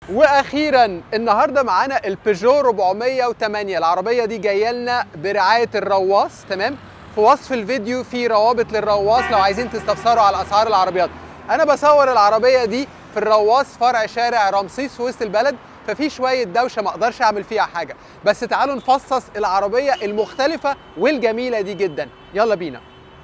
واخيرا النهارده معانا البيجو 408 العربيه دي جايه لنا برعايه الرواص تمام في وصف الفيديو في روابط للرواص لو عايزين تستفسروا على اسعار العربيات انا بصور العربيه دي في الرواص فرع شارع رمسيس في وسط البلد ففي شويه دوشه ما اقدرش اعمل فيها حاجه بس تعالوا نفصص العربيه المختلفه والجميله دي جدا يلا بينا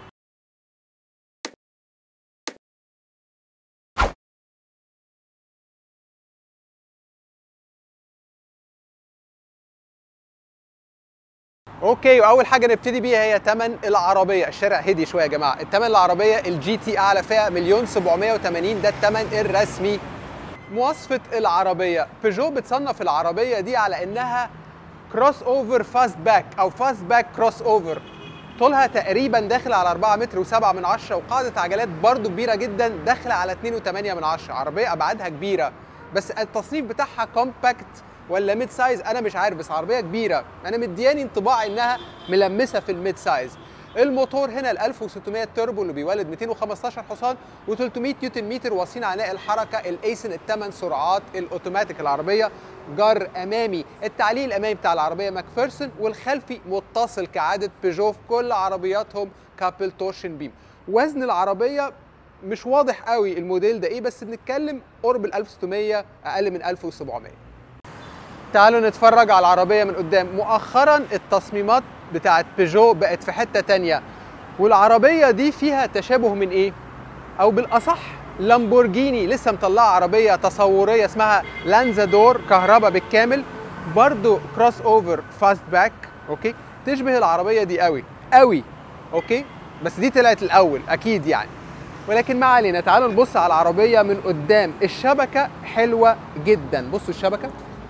اوكي واول حاجه نبتدي بيها هي ثمن العربيه الشارع هدي شويه يا جماعه الثمن العربيه الجي تي اعلى فئه مليون 780 ده الثمن الرسمي مواصفه العربيه بيجو بتصنف العربيه دي على انها كروس اوفر فاست باك او فاست باك كروس اوفر طولها تقريبا داخل على 4 متر و7 من 10 وقاعده عجلات برضو كبيره جدا داخله على 2.8 من 10 عربيه ابعادها كبيره بس التصنيف بتاعها كومباكت ولا ميد سايز انا مش عارف بس عربيه كبيره انا مدياني انطباع انها ملمسه في الميد سايز الموتور هنا ال 1600 توربو اللي بيولد 215 حصان و300 نيوتن متر واصلين عناء الحركه الايسن الثمان سرعات الاوتوماتيك العربيه جر امامي التعليق الامامي بتاع العربيه ماكفيرسون والخلفي متصل كعاده بيجو في كل عربياتهم كابل تورشن بيم وزن العربيه مش واضح قوي الموديل ده ايه بس بنتكلم قرب ال 1600 اقل من 1700 تعالوا نتفرج على العربية من قدام مؤخرا التصميمات بتاعت بيجو بقت في حتة تانية والعربية دي فيها تشابه من ايه او بالاصح لامبورجيني لسه مطلعة عربية تصورية اسمها لانزادور كهرباء بالكامل برضو كروس اوفر فاست باك اوكي تشبه العربية دي قوي قوي اوكي بس دي طلعت الاول اكيد يعني ولكن ما علينا تعالوا نبص على العربية من قدام الشبكة حلوة جدا بصوا الشبكة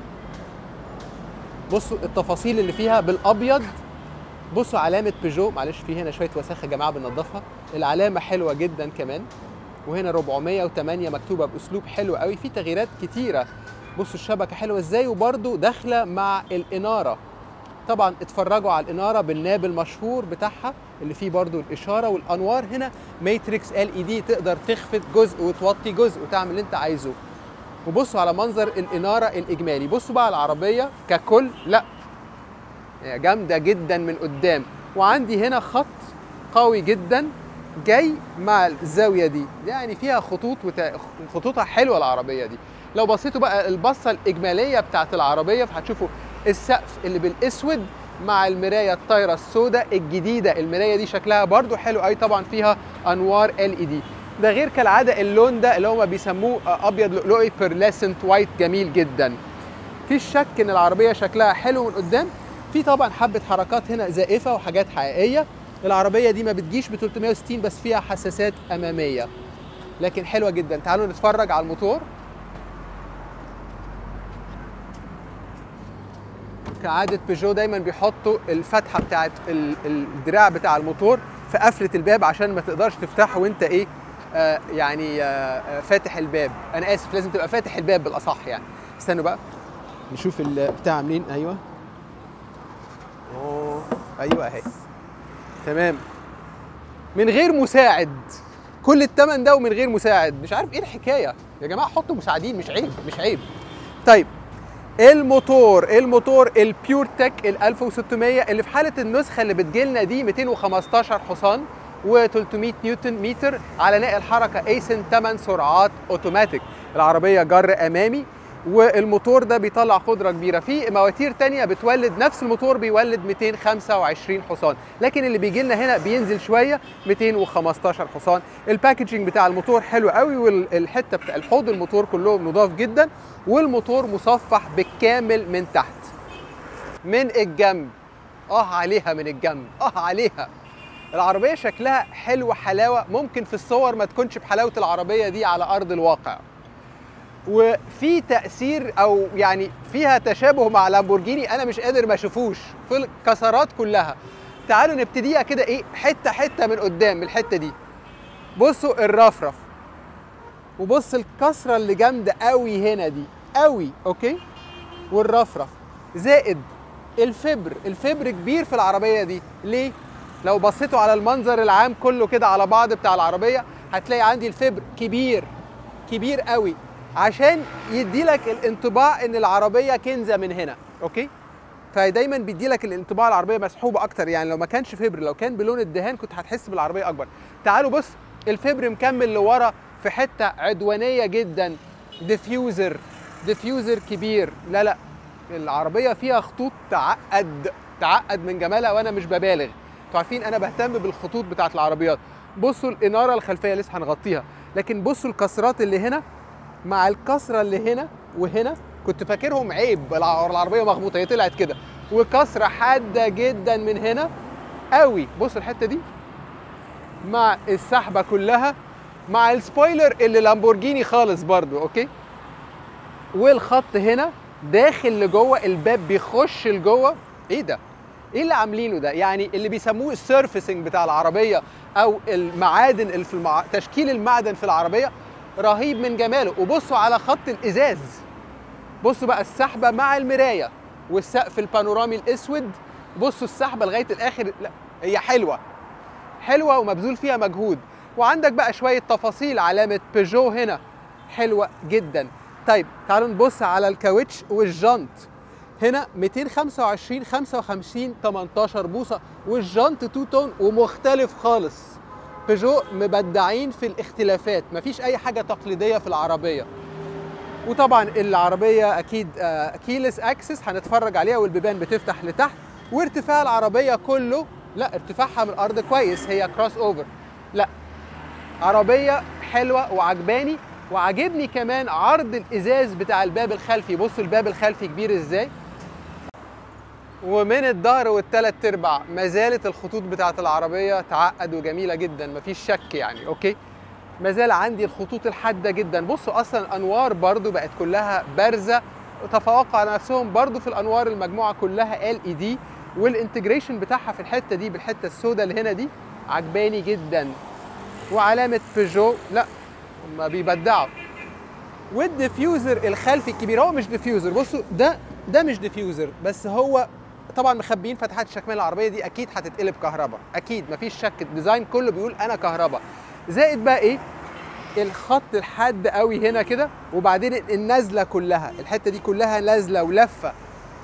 بصوا التفاصيل اللي فيها بالابيض بصوا علامه بيجو معلش في هنا شويه وساخه يا جماعه بننضفها العلامه حلوه جدا كمان وهنا 408 مكتوبه باسلوب حلو قوي في تغييرات كتيره بصوا الشبكه حلوه ازاي وبرده داخله مع الاناره طبعا اتفرجوا على الاناره بالناب المشهور بتاعها اللي فيه برضو الاشاره والانوار هنا ماتريكس ال اي دي تقدر تخفت جزء وتوطي جزء وتعمل اللي انت عايزه وبصوا على منظر الاناره الاجمالي بصوا بقى على العربيه ككل لا جامده جدا من قدام وعندي هنا خط قوي جدا جاي مع الزاويه دي يعني فيها خطوط وت... خطوطها حلوه العربيه دي لو بصيتوا بقى البصه الاجماليه بتاعت العربيه فهتشوفوا السقف اللي بالاسود مع المرايه الطايره السوداء الجديده المرايه دي شكلها برضو حلو قوي طبعا فيها انوار ال اي دي ده غير كالعاده اللون ده اللي هم بيسموه ابيض لؤلؤي بيرلسنت وايت جميل جدا في شك ان العربيه شكلها حلو من قدام في طبعا حبه حركات هنا زائفه وحاجات حقيقيه العربيه دي ما بتجيش ب 360 بس فيها حساسات اماميه لكن حلوه جدا تعالوا نتفرج على الموتور كعاده بيجو دايما بيحطوا الفتحه بتاعت الدراع بتاع الموتور في قفله الباب عشان ما تقدرش تفتحه وانت ايه آه يعني آه فاتح الباب انا اسف لازم تبقى فاتح الباب بالاصح يعني استنوا بقى نشوف البتاع عاملين ايوه اوه ايوه اهي تمام من غير مساعد كل الثمن ده ومن غير مساعد مش عارف ايه الحكايه يا جماعه حطوا مساعدين مش عيب مش عيب طيب الموتور الموتور البيور تك ال 1600 اللي في حاله النسخه اللي بتجيلنا دي 215 حصان و300 نيوتن متر على نقل الحركه ايسن 8 سرعات اوتوماتيك العربيه جر امامي والموتور ده بيطلع قدره كبيره في مواتير تانية بتولد نفس الموتور بيولد 225 حصان لكن اللي بيجي لنا هنا بينزل شويه 215 حصان الباكجينج بتاع الموتور حلو قوي والحته بتاع الحوض الموتور كلهم نضاف جدا والموتور مصفح بالكامل من تحت من الجنب اه عليها من الجنب اه عليها العربيه شكلها حلو حلاوه ممكن في الصور ما تكونش بحلاوه العربيه دي على ارض الواقع وفي تاثير او يعني فيها تشابه مع لامبورجيني انا مش قادر ما اشوفوش في الكسرات كلها تعالوا نبتديها كده ايه حته حته من قدام من الحته دي بصوا الرفرف وبص الكسره اللي جامده قوي هنا دي قوي اوكي والرفرف زائد الفبر الفبر كبير في العربيه دي ليه لو بصيتوا على المنظر العام كله كده على بعض بتاع العربيه هتلاقي عندي الفبر كبير كبير قوي عشان يدي لك الانطباع ان العربيه كنزه من هنا اوكي فدايما بيدي لك الانطباع العربيه مسحوبه اكتر يعني لو ما كانش فبر لو كان بلون الدهان كنت هتحس بالعربيه اكبر تعالوا بص الفبر مكمل لورا في حته عدوانيه جدا ديفيوزر ديفيوزر كبير لا لا العربيه فيها خطوط تعقد تعقد من جمالها وانا مش ببالغ انتوا عارفين انا بهتم بالخطوط بتاعت العربيات بصوا الاناره الخلفيه لسه هنغطيها لكن بصوا الكسرات اللي هنا مع الكسره اللي هنا وهنا كنت فاكرهم عيب الع- العربيه مخبوطه هي طلعت كده وكسره حاده جدا من هنا قوي بصوا الحته دي مع السحبه كلها مع السبويلر اللي لامبورجيني خالص برضو اوكي والخط هنا داخل لجوه الباب بيخش لجوه ايه ده ايه اللي عاملينه ده يعني اللي بيسموه السيرفيسنج بتاع العربيه او المعادن اللي في المع... تشكيل المعدن في العربيه رهيب من جماله وبصوا على خط الازاز بصوا بقى السحبه مع المرايه والسقف البانورامي الاسود بصوا السحبه لغايه الاخر لا هي حلوه حلوه ومبذول فيها مجهود وعندك بقى شويه تفاصيل علامه بيجو هنا حلوه جدا طيب تعالوا نبص على الكاوتش والجنط هنا 225 55 18 بوصه والجنط تو تون ومختلف خالص بيجو مبدعين في الاختلافات مفيش اي حاجه تقليديه في العربيه وطبعا العربيه اكيد كيلس اكسس هنتفرج عليها والبيبان بتفتح لتحت وارتفاع العربيه كله لا ارتفاعها من الارض كويس هي كروس اوفر لا عربيه حلوه وعجباني وعجبني كمان عرض الازاز بتاع الباب الخلفي بصوا الباب الخلفي كبير ازاي ومن الظهر والثلاث ارباع ما زالت الخطوط بتاعت العربيه تعقد وجميله جدا مفيش شك يعني اوكي ما زال عندي الخطوط الحاده جدا بصوا اصلا الانوار برضو بقت كلها بارزه وتفوقوا على نفسهم برضو في الانوار المجموعه كلها ال اي دي والانتجريشن بتاعها في الحته دي بالحته السوداء اللي هنا دي عجباني جدا وعلامه بيجو لا هم بيبدعوا والديفيوزر الخلفي الكبير هو مش ديفيوزر بصوا ده ده مش ديفيوزر بس هو طبعا مخبيين فتحات الشكمان العربيه دي اكيد هتتقلب كهرباء اكيد مفيش شك الديزاين كله بيقول انا كهرباء زائد بقى ايه الخط الحاد قوي هنا كده وبعدين النازله كلها الحته دي كلها نازله ولفه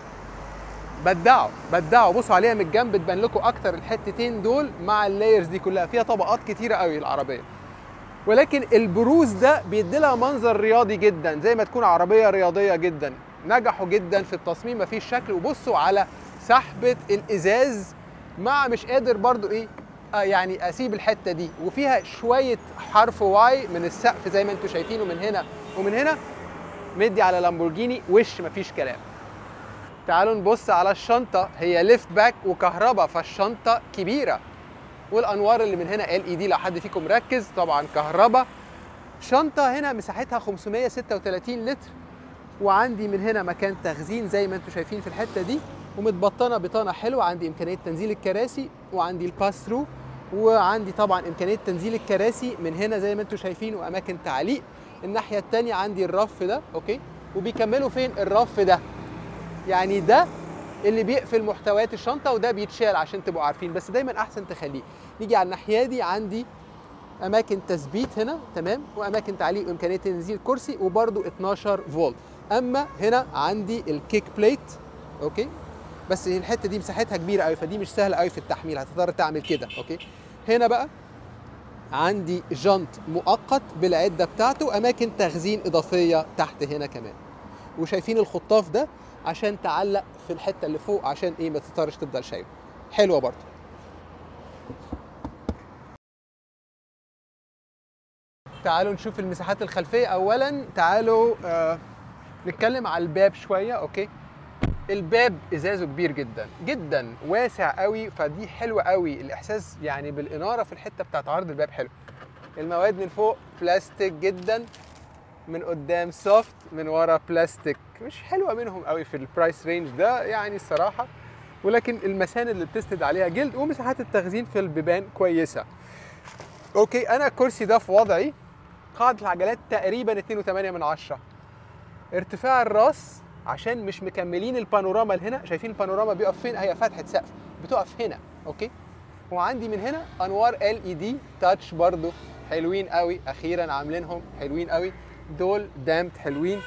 بدعوا بدعوا بصوا عليها من الجنب تبان لكم اكتر الحتتين دول مع اللايرز دي كلها فيها طبقات كتيره قوي العربيه ولكن البروز ده بيدي لها منظر رياضي جدا زي ما تكون عربيه رياضيه جدا نجحوا جدا في التصميم مفيش شكل وبصوا على سحبه الازاز مع مش قادر برضو ايه آه يعني اسيب الحته دي وفيها شويه حرف واي من السقف زي ما انتم شايفينه من هنا ومن هنا مدي على لامبورجيني وش مفيش كلام تعالوا نبص على الشنطه هي ليفت باك وكهرباء فالشنطه كبيره والانوار اللي من هنا ال اي دي لو حد فيكم مركز طبعا كهرباء شنطه هنا مساحتها 536 لتر وعندي من هنا مكان تخزين زي ما انتم شايفين في الحته دي ومتبطنه بطانه حلوه عندي امكانيه تنزيل الكراسي وعندي الباس ثرو وعندي طبعا امكانيه تنزيل الكراسي من هنا زي ما انتم شايفين واماكن تعليق الناحيه الثانيه عندي الرف ده اوكي وبيكملوا فين الرف ده يعني ده اللي بيقفل محتويات الشنطه وده بيتشال عشان تبقوا عارفين بس دايما احسن تخليه نيجي على الناحيه دي عندي اماكن تثبيت هنا تمام واماكن تعليق وامكانيه تنزيل كرسي وبرده 12 فولت اما هنا عندي الكيك بليت اوكي بس الحته دي مساحتها كبيره قوي فدي مش سهله قوي في التحميل هتضطر تعمل كده اوكي هنا بقى عندي جنط مؤقت بالعده بتاعته واماكن تخزين اضافيه تحت هنا كمان وشايفين الخطاف ده عشان تعلق في الحته اللي فوق عشان ايه ما تضطرش تفضل شايفه حلوه برضه تعالوا نشوف المساحات الخلفيه اولا تعالوا آه نتكلم على الباب شويه اوكي الباب ازازه كبير جدا جدا واسع قوي فدي حلوه قوي الاحساس يعني بالاناره في الحته بتاعت عرض الباب حلو المواد من فوق بلاستيك جدا من قدام سوفت من ورا بلاستيك مش حلوه منهم قوي في البرايس رينج ده يعني الصراحه ولكن المسان اللي بتسند عليها جلد ومساحات التخزين في البيبان كويسه اوكي انا الكرسي ده في وضعي قاعده العجلات تقريبا 2.8 من عشرة ارتفاع الراس عشان مش مكملين البانوراما لهنا شايفين البانوراما بيقف فين هي فتحه سقف بتقف هنا اوكي وعندي من هنا انوار ال اي دي تاتش برضو حلوين قوي اخيرا عاملينهم حلوين قوي دول دامت حلوين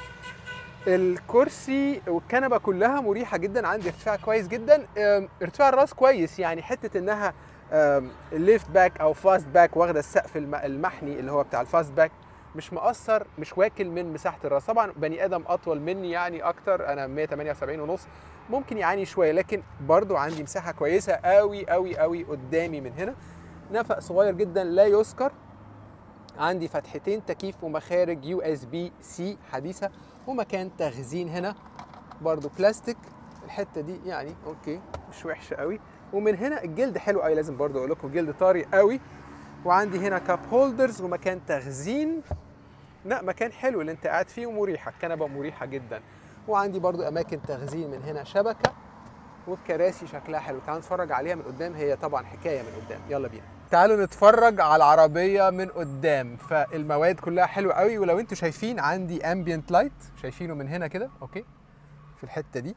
الكرسي والكنبه كلها مريحه جدا عندي ارتفاع كويس جدا أم، ارتفاع الراس كويس يعني حته انها ليفت باك او فاست باك واخده السقف الم- المحني اللي هو بتاع الفاست باك مش مقصر مش واكل من مساحه الراس طبعا بني ادم اطول مني يعني اكتر انا 178 ونص ممكن يعاني شويه لكن برضو عندي مساحه كويسه قوي قوي قوي قدامي من هنا نفق صغير جدا لا يذكر عندي فتحتين تكييف ومخارج يو اس بي سي حديثه ومكان تخزين هنا برضو بلاستيك الحته دي يعني اوكي مش وحشه قوي ومن هنا الجلد حلو قوي لازم برضو اقول لكم الجلد طري قوي وعندي هنا كاب هولدرز ومكان تخزين لا مكان حلو اللي انت قاعد فيه ومريحه الكنبه مريحه جدا وعندي برضو اماكن تخزين من هنا شبكه والكراسي شكلها حلو تعالوا نتفرج عليها من قدام هي طبعا حكايه من قدام يلا بينا تعالوا نتفرج على العربيه من قدام فالمواد كلها حلوه قوي ولو انتوا شايفين عندي امبيانت لايت شايفينه من هنا كده اوكي في الحته دي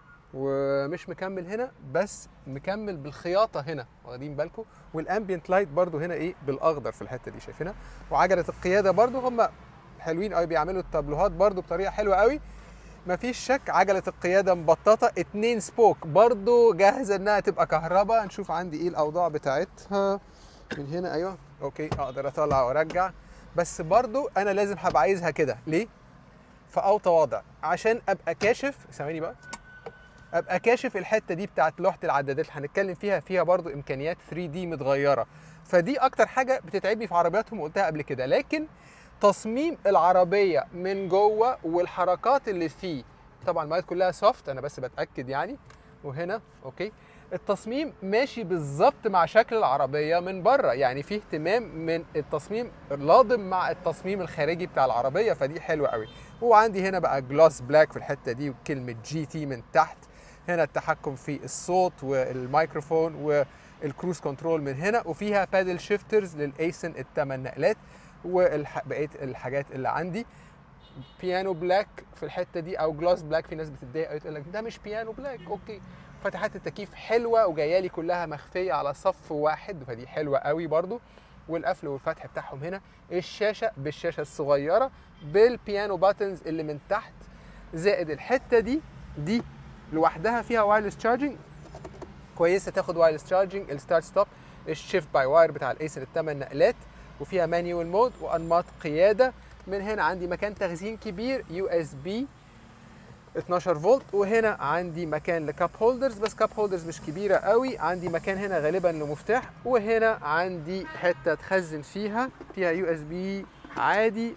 ومش مكمل هنا بس مكمل بالخياطه هنا واخدين بالكم والامبيانت لايت برضو هنا ايه بالاخضر في الحته دي شايفينها وعجله القياده برضو هم حلوين قوي بيعملوا التابلوهات برضو بطريقه حلوه قوي مفيش شك عجله القياده مبططه اتنين سبوك برضو جاهزه انها تبقى كهرباء نشوف عندي ايه الاوضاع بتاعتها من هنا ايوه اوكي اقدر اطلع وارجع بس برضو انا لازم هبقى عايزها كده ليه في اوطى وضع عشان ابقى كاشف ثواني بقى ابقى كاشف الحته دي بتاعت لوحه العدادات اللي هنتكلم فيها فيها برضو امكانيات 3 دي متغيره فدي اكتر حاجه بتتعبني في عربياتهم وقلتها قبل كده لكن تصميم العربيه من جوه والحركات اللي فيه طبعا المواد كلها سوفت انا بس بتاكد يعني وهنا اوكي التصميم ماشي بالظبط مع شكل العربيه من بره يعني فيه اهتمام من التصميم لاضم مع التصميم الخارجي بتاع العربيه فدي حلوه قوي وعندي هنا بقى جلوس بلاك في الحته دي وكلمه جي تي من تحت هنا التحكم في الصوت والميكروفون والكروز كنترول من هنا وفيها بادل شيفترز للايسن الثمان نقلات وبقيه الحاجات اللي عندي بيانو بلاك في الحته دي او جلاس بلاك في ناس بتتضايق قوي تقول لك ده مش بيانو بلاك اوكي فتحات التكييف حلوه وجايه لي كلها مخفيه على صف واحد فدي حلوه قوي برضو والقفل والفتح بتاعهم هنا الشاشه بالشاشه الصغيره بالبيانو باتنز اللي من تحت زائد الحته دي دي لوحدها فيها وايرلس تشارجنج كويسه تاخد وايرلس تشارجنج الستارت ستوب الشيفت باي واير بتاع الايسر الثمان نقلات وفيها مانيوال مود وانماط قياده من هنا عندي مكان تخزين كبير يو اس بي 12 فولت وهنا عندي مكان لكاب هولدرز بس كاب هولدرز مش كبيره قوي عندي مكان هنا غالبا لمفتاح وهنا عندي حته تخزن فيها فيها يو اس بي عادي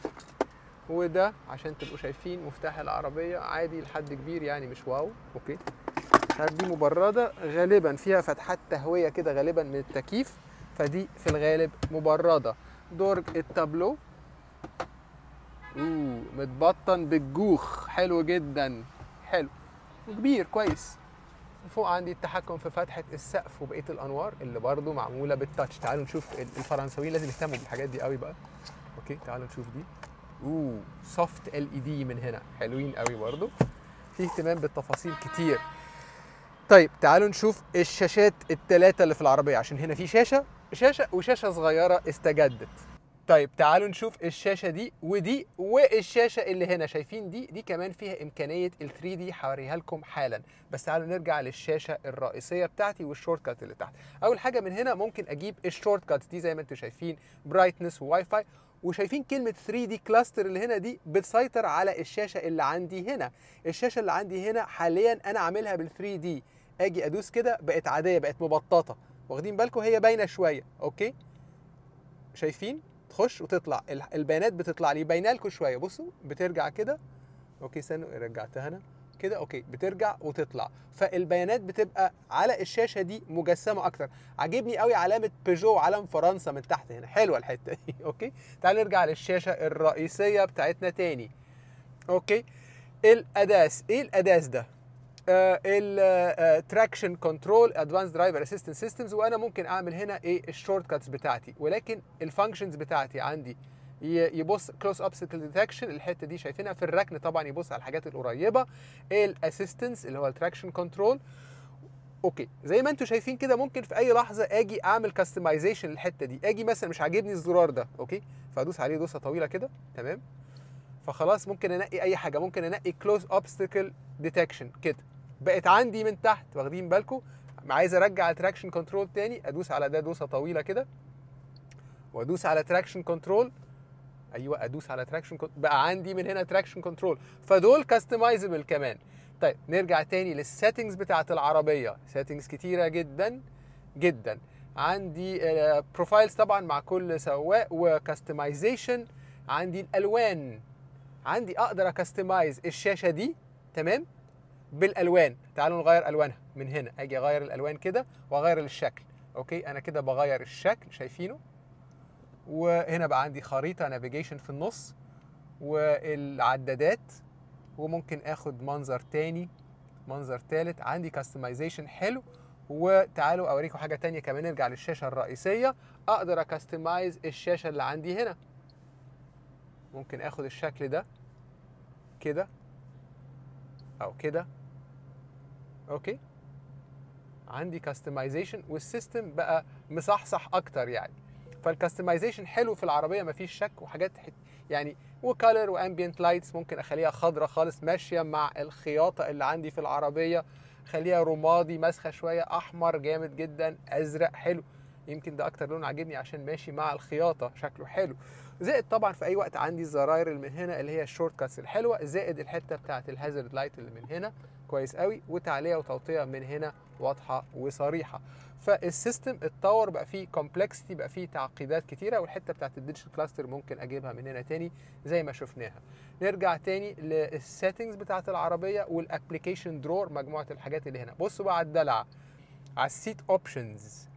وده عشان تبقوا شايفين مفتاح العربيه عادي لحد كبير يعني مش واو اوكي دي مبرده غالبا فيها فتحات تهويه كده غالبا من التكييف فدي في الغالب مبرده درج التابلو اوه متبطن بالجوخ حلو جدا حلو وكبير كويس فوق عندي التحكم في فتحة السقف وبقية الأنوار اللي برضو معمولة بالتاتش تعالوا نشوف الفرنساويين لازم يهتموا بالحاجات دي قوي بقى اوكي تعالوا نشوف دي اوه سوفت ال اي دي من هنا حلوين قوي برضو في اهتمام بالتفاصيل كتير طيب تعالوا نشوف الشاشات الثلاثة اللي في العربية عشان هنا في شاشة شاشة وشاشة صغيرة استجدت طيب تعالوا نشوف الشاشة دي ودي والشاشة اللي هنا شايفين دي دي كمان فيها إمكانية ال 3 دي هوريها لكم حالا بس تعالوا نرجع للشاشة الرئيسية بتاعتي والشورت كات اللي تحت أول حاجة من هنا ممكن أجيب الشورت كات دي زي ما أنتم شايفين برايتنس وواي فاي وشايفين كلمة 3 دي كلاستر اللي هنا دي بتسيطر على الشاشة اللي عندي هنا الشاشة اللي عندي هنا حاليا أنا عاملها بال 3 دي أجي أدوس كده بقت عادية بقت مبططة واخدين بالكم هي باينة شوية أوكي شايفين تخش وتطلع البيانات بتطلع لي باينه لكم شويه بصوا بترجع كده اوكي استنوا رجعتها انا كده اوكي بترجع وتطلع فالبيانات بتبقى على الشاشه دي مجسمه اكتر عاجبني قوي علامه بيجو علم فرنسا من تحت هنا حلوه الحته دي اوكي تعالوا نرجع للشاشه الرئيسيه بتاعتنا تاني اوكي الاداس ايه الاداس ده التراكشن كنترول ادفانس درايفر اسيستنت سيستمز وانا ممكن اعمل هنا ايه الشورت كاتس بتاعتي ولكن الفانكشنز بتاعتي عندي يبص كلوز اوبستكل ديتكشن الحته دي شايفينها في الركن طبعا يبص على الحاجات القريبه الاسيستنس اللي هو التراكشن كنترول اوكي زي ما انتم شايفين كده ممكن في اي لحظه اجي اعمل كاستمايزيشن للحته دي اجي مثلا مش عاجبني الزرار ده اوكي فادوس عليه دوسه طويله كده تمام فخلاص ممكن انقي اي حاجه ممكن انقي كلوز اوبستكل ديتكشن كده بقت عندي من تحت واخدين بالكم عايز ارجع التراكشن كنترول تاني ادوس على ده دوسه طويله كده وادوس على تراكشن كنترول ايوه ادوس على تراكشن بقى عندي من هنا تراكشن كنترول فدول كاستمايزبل كمان طيب نرجع تاني للسيتنجز بتاعه العربيه سيتنجز كتيره جدا جدا عندي بروفايلز طبعا مع كل سواق وكاستمايزيشن عندي الالوان عندي اقدر اكستمايز الشاشه دي تمام بالالوان تعالوا نغير الوانها من هنا اجي اغير الالوان كده واغير الشكل اوكي انا كده بغير الشكل شايفينه وهنا بقى عندي خريطه نافيجيشن في النص والعدادات وممكن اخد منظر تاني منظر تالت عندي كاستمايزيشن حلو وتعالوا اوريكم حاجه تانية كمان نرجع للشاشه الرئيسيه اقدر اكستمايز الشاشه اللي عندي هنا ممكن اخد الشكل ده كده او كده اوكي عندي كاستمايزيشن والسيستم بقى مصحصح اكتر يعني فالكاستمايزيشن حلو في العربيه مفيش شك وحاجات يعني وكالر وامبيانت لايتس ممكن اخليها خضراء خالص ماشيه مع الخياطه اللي عندي في العربيه خليها رمادي مسخه شويه احمر جامد جدا ازرق حلو يمكن ده اكتر لون عاجبني عشان ماشي مع الخياطه شكله حلو زائد طبعا في اي وقت عندي الزراير اللي من هنا اللي هي الشورت كاتس الحلوه زائد الحته بتاعه الهازارد لايت اللي من هنا كويس قوي وتعليق وتوطيه من هنا واضحه وصريحه فالسيستم اتطور بقى فيه كومبلكسيتي بقى فيه تعقيدات كتيره والحته بتاعت الديجيتال كلاستر ممكن اجيبها من هنا تاني زي ما شفناها نرجع تاني للسيتنجز بتاعت العربيه والابلكيشن درور مجموعه الحاجات اللي هنا بصوا بقى على الدلع على السيت اوبشنز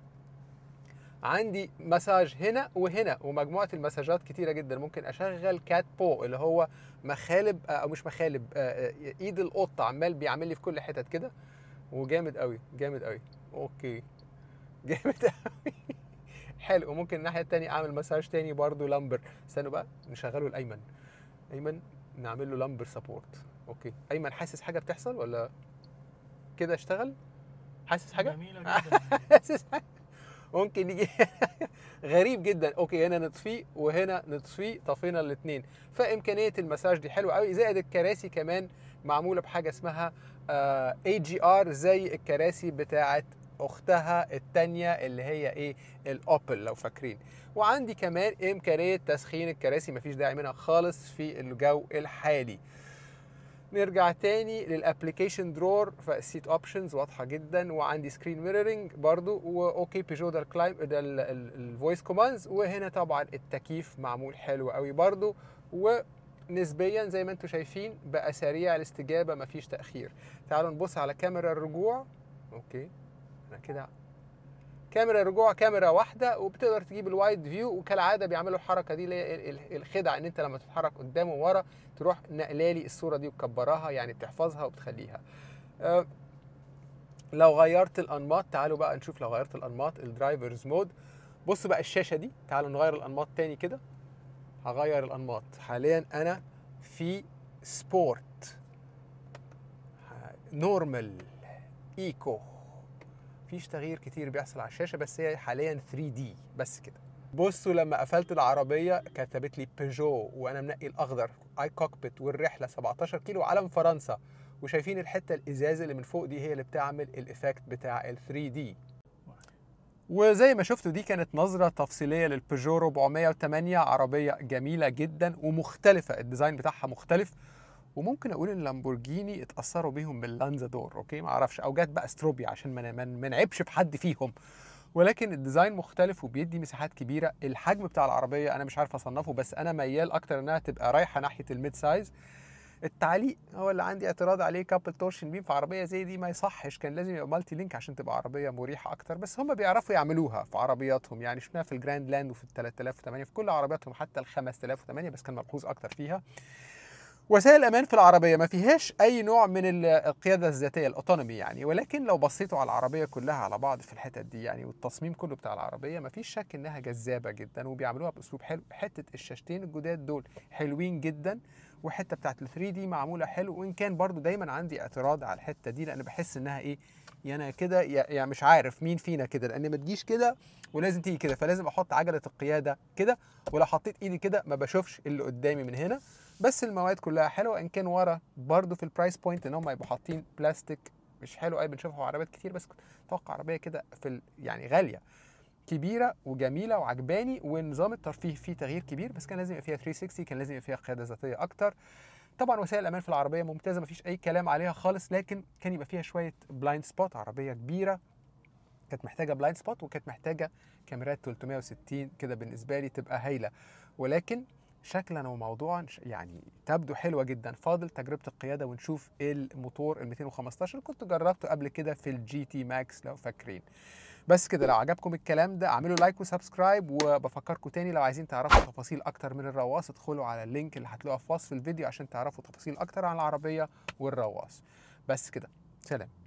عندي مساج هنا وهنا ومجموعه المساجات كتيره جدا ممكن اشغل كات بو اللي هو مخالب او مش مخالب ايد القط عمال بيعمل لي في كل حتت كده وجامد قوي جامد قوي اوكي جامد قوي حلو وممكن الناحيه الثانيه اعمل مساج تاني برضو لامبر استنوا بقى نشغله الايمن ايمن نعمل له لامبر سبورت اوكي ايمن حاسس حاجه بتحصل ولا كده اشتغل حاسس حاجه جميله جدا حاسس حاجه ممكن يجي غريب جدا اوكي هنا نطفيه وهنا نطفيه طفينا الاثنين فامكانيه المساج دي حلوه قوي زائد الكراسي كمان معموله بحاجه اسمها اي جي ار زي الكراسي بتاعه اختها الثانيه اللي هي ايه الاوبل لو فاكرين وعندي كمان امكانيه تسخين الكراسي مفيش داعي منها خالص في الجو الحالي نرجع تاني للابلكيشن درور فالسيت اوبشنز واضحه جدا وعندي سكرين ميرورنج برضو واوكي بيجو ده الكلايم ده الفويس كوماندز وهنا طبعا التكييف معمول حلو قوي برضو ونسبيا زي ما انتم شايفين بقى سريع الاستجابه مفيش تاخير تعالوا نبص على كاميرا الرجوع اوكي انا كده كاميرا الرجوع كاميرا واحده وبتقدر تجيب الوايد فيو وكالعاده بيعملوا الحركه دي اللي هي الخدع ان انت لما تتحرك قدام وورا تروح نقلالي الصوره دي وتكبرها يعني بتحفظها وبتخليها أه لو غيرت الانماط تعالوا بقى نشوف لو غيرت الانماط الدرايفرز مود بصوا بقى الشاشه دي تعالوا نغير الانماط تاني كده هغير الانماط حاليا انا في سبورت نورمال ايكو مفيش تغيير كتير بيحصل على الشاشه بس هي حاليا 3 دي بس كده بصوا لما قفلت العربيه كتبت لي بيجو وانا منقي الاخضر اي كوكبيت والرحله 17 كيلو علم فرنسا وشايفين الحته الازاز اللي من فوق دي هي اللي بتعمل الايفكت بتاع ال 3 دي وزي ما شفتوا دي كانت نظرة تفصيلية للبيجو 408 عربية جميلة جدا ومختلفة الديزاين بتاعها مختلف وممكن اقول ان لامبورجيني اتاثروا بيهم باللانزادور اوكي ما اعرفش او جت بقى ستروبي عشان ما ما نعيبش في حد فيهم ولكن الديزاين مختلف وبيدي مساحات كبيره الحجم بتاع العربيه انا مش عارف اصنفه بس انا ميال اكتر انها تبقى رايحه ناحيه الميد سايز التعليق هو اللي عندي اعتراض عليه كابل تورشن بيم في عربيه زي دي ما يصحش كان لازم يبقى مالتي لينك عشان تبقى عربيه مريحه اكتر بس هم بيعرفوا يعملوها في عربياتهم يعني شفناها في الجراند لاند وفي ال 3008 في كل عربياتهم حتى ال 5008 بس كان ملحوظ اكتر فيها وسائل الامان في العربيه ما فيهاش اي نوع من القياده الذاتيه الاوتونومي يعني ولكن لو بصيتوا على العربيه كلها على بعض في الحتت دي يعني والتصميم كله بتاع العربيه ما فيش شك انها جذابه جدا وبيعملوها باسلوب حلو حته الشاشتين الجداد دول حلوين جدا وحته بتاعت ال 3 دي معموله حلو وان كان برضو دايما عندي اعتراض على الحته دي لان بحس انها ايه يا انا كده يا يعني مش عارف مين فينا كده لان ما تجيش كده ولازم تيجي كده فلازم احط عجله القياده كده ولو حطيت ايدي كده ما بشوفش اللي قدامي من هنا بس المواد كلها حلوه ان كان ورا برضو في البرايس بوينت ان هم يبقوا حاطين بلاستيك مش حلو قوي بنشوفها في عربيات كتير بس كنت اتوقع عربيه كده في ال... يعني غاليه كبيره وجميله وعجباني ونظام الترفيه فيه تغيير كبير بس كان لازم يبقى فيها 360 كان لازم يبقى فيها قياده ذاتيه اكتر طبعا وسائل الامان في العربيه ممتازه مفيش اي كلام عليها خالص لكن كان يبقى فيها شويه بلايند سبوت عربيه كبيره كانت محتاجه بلايند سبوت وكانت محتاجه كاميرات 360 كده بالنسبه لي تبقى هايله ولكن شكلا وموضوعا يعني تبدو حلوه جدا فاضل تجربه القياده ونشوف الموتور ال 215 كنت جربته قبل كده في الجي تي ماكس لو فاكرين بس كده لو عجبكم الكلام ده اعملوا لايك وسبسكرايب وبفكركم تاني لو عايزين تعرفوا تفاصيل اكتر من الرواص ادخلوا على اللينك اللي هتلاقوه في وصف الفيديو عشان تعرفوا تفاصيل اكتر عن العربيه والرواص بس كده سلام